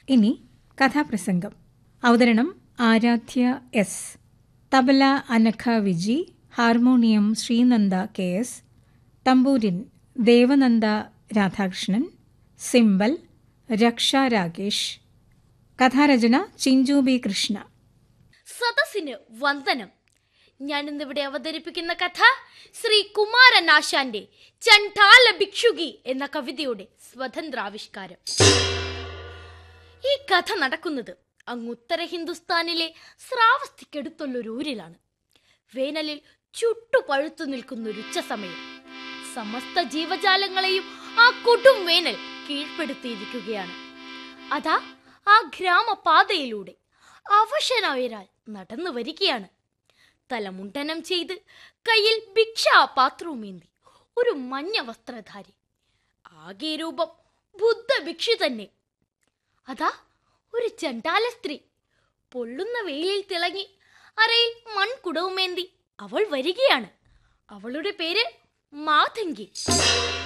ഇനി കഥാപ്രസംഗം അവതരണം Aaradhya S tabla Anagha Viji harmonium Sreenanda K S tambourine Devananda Radhakrishnan cymbal Raksha Rakesh കഥാരചന ചിഞ്ചു ബി കൃഷ്ണ സദസ്സിന് വന്ദനം ഞാൻ ഇന്നിവിടെ അവതരിപ്പിക്കുന്ന കഥ ശ്രീ കുമാരൻ ആശാന്റെ ചണ്ഡാല ഭിക്ഷുകി എന്ന കവിതയുടെ സ്വതന്ത്രാവിഷ്കാരം ഈ കഥ നടക്കുന്നത് അങ്ങ് ഉത്തര ഹിന്ദുസ്ഥാനിലെ ശ്രാവസ്തിക്കടുത്തുള്ളൊരു ഊരിലാണ് വേനലിൽ ചുട്ടുപഴുത്തു നിൽക്കുന്ന ഒരു ഉച്ച സമയം സമസ്ത ജീവജാലങ്ങളെയും ആ കൊടും വേനൽ കീഴ്പ്പെടുത്തിയിരിക്കുകയാണ് അതാ ആ ഗ്രാമപാതയിലൂടെ അവശനായ ഒരാൾ നടന്നു വരികയാണ് തലമുണ്ടനം ചെയ്ത് കയ്യിൽ ഭിക്ഷാപാത്രവുമേന്തി ഒരു മഞ്ഞ വസ്ത്രധാരി ആകെ രൂപം ബുദ്ധ ഭിക്ഷു തന്നെ അതാ ഒരു ചണ്ടാല സ്ത്രീ പൊള്ളുന്ന വെയിലിൽ തിളങ്ങി അരയിൽ മൺകുടവുമേന്തി അവൾ വരികയാണ് അവളുടെ പേര് മാതങ്കി